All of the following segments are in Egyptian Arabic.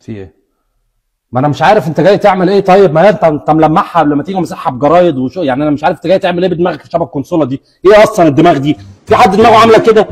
في ايه ما انا مش عارف انت جاي تعمل ايه طيب ما هي انت انت ملمعها قبل ما تيجي مسحها بجرايد وشو يعني انا مش عارف انت جاي تعمل ايه بدماغك شبه الكونسوله دي ايه اصلا الدماغ دي في حد دماغه عامله كده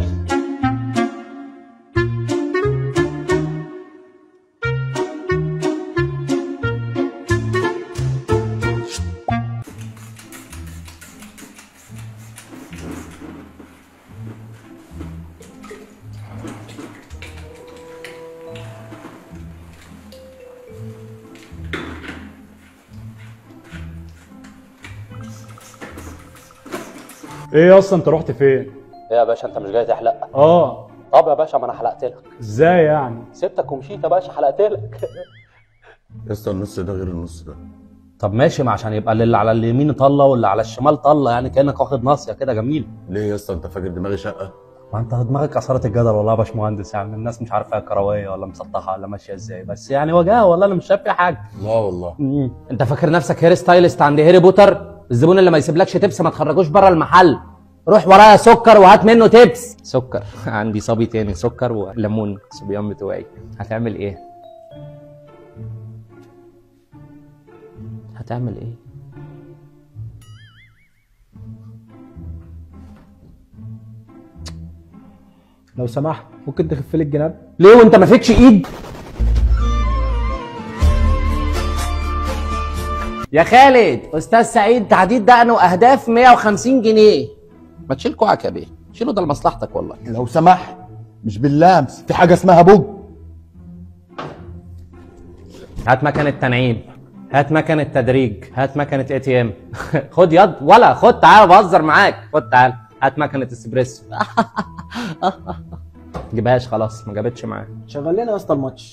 ايه اصلا انت رحت فين ايه يا باشا انت مش جاي تحلق اه طب يا باشا ما انا حلقت لك ازاي يعني سبتك ومشيت يا باشا حلقت لك يا اسطى النص ده غير النص ده طب ماشي ما عشان يبقى اللي على اليمين طله واللي على الشمال طله يعني كانك واخد ناصيه كده جميل ليه يا اسطى انت فاكر دماغي شقه ما انت دماغك اثارت الجدل والله يا باشمهندس يعني الناس مش عارفه هي كرويه ولا مسطحه ولا ماشيه ازاي بس يعني وجهها والله انا مش شايف فيها حاجه لا والله مم. انت فاكر نفسك هير ستايلست عند هاري بوتر الزبون اللي ما يسيبلكش تبس ما تخرجوش بره المحل روح ورايا سكر وهات منه تبس سكر عندي صبي تاني سكر وليمون صبيان بتوعي هتعمل ايه هتعمل ايه لو سمحت ممكن تخف لي الجناب ليه وانت ما فيكش ايد يا خالد استاذ سعيد تعديد دقن واهداف 150 جنيه ما تشيل كوعك يا بيه شيله ده لمصلحتك والله لو سمحت مش باللمس في حاجه اسمها بوج هات مكنه تنعيم هات مكنه تدريج هات مكنه اي تي ام خد يد ولا خد تعال بهزر معاك خد تعال هات مكنه اسبريسو جيبهاش خلاص ما جابتش معاه شغل لنا يا اسطى الماتش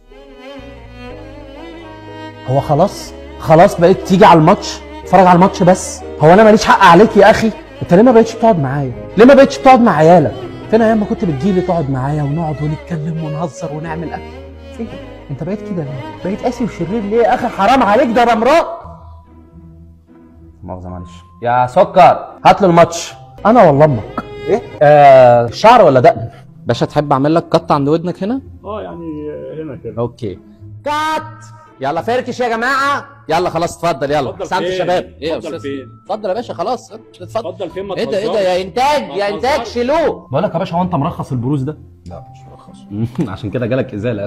هو خلاص خلاص بقيت تيجي على الماتش تتفرج على الماتش بس هو انا ماليش حق عليك يا اخي انت ليه ما بقتش بتقعد معايا ليه ما بقتش بتقعد مع عيالك فين ايام ما كنت بتجيلي تقعد معايا ونقعد ونتكلم ونهزر ونعمل اكل فين انت بقيت كده ليه بقيت قاسي وشرير ليه يا اخي حرام عليك ده انا مرات مؤاخذه معلش يا سكر هات له الماتش انا والله امك ايه آه شعر ولا دقن باشا تحب اعمل لك قط عند ودنك هنا اه يعني هنا كده اوكي كات يلا فركش يا جماعه يلا خلاص اتفضل يلا اتفضل سلامة فين؟ الشباب ايه يا اتفضل استاذ فين؟ اتفضل يا باشا خلاص اتفضل اتفضل فين ما ايه ده ايه ده تهزرش. يا انتاج ما يا انتاج تهزرش. شيلوه بقول لك يا باشا هو انت مرخص البروز ده لا مش مرخص عشان كده جالك ازاله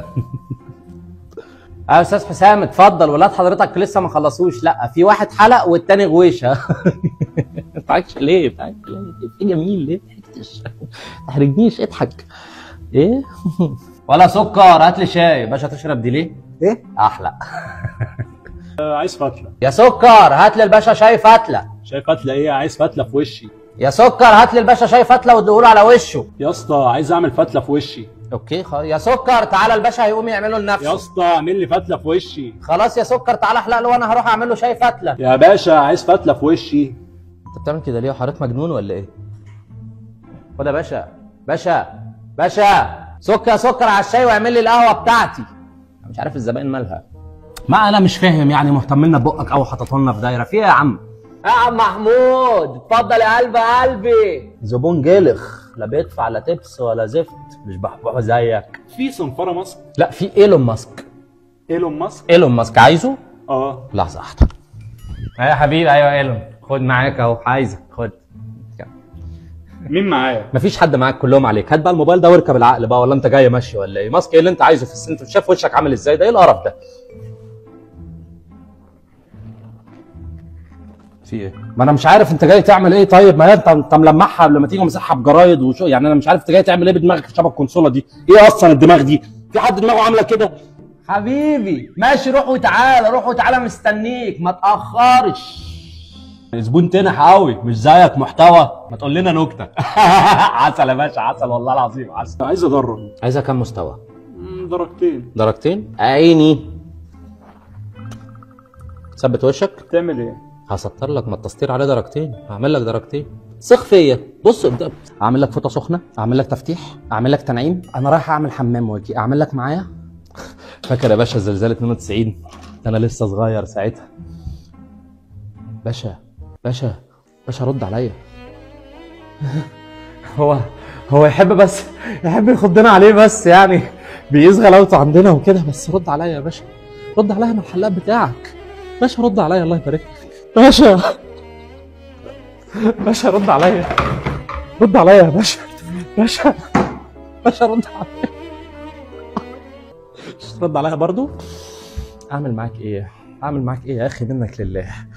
اه استاذ حسام اتفضل ولاد حضرتك لسه ما خلصوش لا في واحد حلق والتاني غويشه ما تضحكش ليه ما تضحكش ليه في جميل ليه ما ضحكتش ما تحرجنيش اضحك ايه ولا سكر هات لي شاي باشا تشرب دي ليه ايه احلى آه، عايز فتله يا سكر هات لي الباشا شاي فتله شايف فتله ايه عايز فتله في وشي يا سكر هات لي الباشا شاي فتله واديهوله على وشه يا اسطى عايز اعمل فتله في وشي اوكي خلاص يا سكر تعالى الباشا هيقوم يعمله يا لنفسه اسطى اعمل لي فتله في وشي خلاص يا سكر تعالى احلق له وانا هروح اعمل له شاي فتله يا باشا عايز فتله في وشي انت بتعمل كده ليه حضرتك مجنون ولا ايه خد يا باشا باشا باشا سكر يا سكر على الشاي واعمل لي القهوه بتاعتي انا مش عارف الزبائن مالها ما انا مش فاهم يعني مهتم لنا ببقك او حاطط لنا في دايره في ايه يا عم يا عم محمود اتفضل يا قلب قلبي زبون جلخ لا بيدفع لا تبس ولا زفت مش بحبوح زيك في صنفره ماسك لا في ايلون ماسك ايلون ماسك ايلون ماسك عايزه اه لحظه واحده ايوه يا حبيبي ايوه ايلون خد معاك اهو عايزك خد مين معايا مفيش حد معاك كلهم عليك هات بقى الموبايل ده واركب العقل بقى ولا انت جاي ماشي ولا ايه ماسك ايه اللي انت عايزه في السن انت مش شايف وشك عامل ازاي ده ايه القرف ده في ايه ما انا مش عارف انت جاي تعمل ايه طيب ما هي انت انت ملمعها قبل ما تيجي مسحها بجرايد وشو يعني انا مش عارف انت جاي تعمل ايه بدماغك شبه الكونسوله دي ايه اصلا الدماغ دي في حد دماغه عامله كده حبيبي ماشي روح وتعالى روح وتعالى مستنيك ما تاخرش زبون تنح قوي مش زيك محتوى ما تقول لنا نكته عسل يا باشا عسل والله العظيم عسل عايز اجرب عايزها كام مستوى مم، درجتين درجتين عيني ثبت وشك تعمل ايه هسطر لك ما التسطير عليه درجتين هعمل لك درجتين ثق فيا بص قدام اعمل لك فوطه سخنه اعمل لك تفتيح اعمل لك تنعيم انا رايح اعمل حمام وجهي اعمل لك معايا فاكر يا باشا زلزال 92 ده انا لسه صغير ساعتها باشا باشا باشا رد عليا هو هو يحب بس يحب يخضنا عليه بس يعني بيقيس غلاوته عندنا وكده بس رد عليا يا باشا رد عليا من الحلاق بتاعك باشا رد عليا الله يبارك لك باشا باشا رد عليا رد عليا يا باشا باشا باشا رد عليا مش ترد عليا برضو اعمل معاك ايه اعمل معاك ايه يا اخي منك لله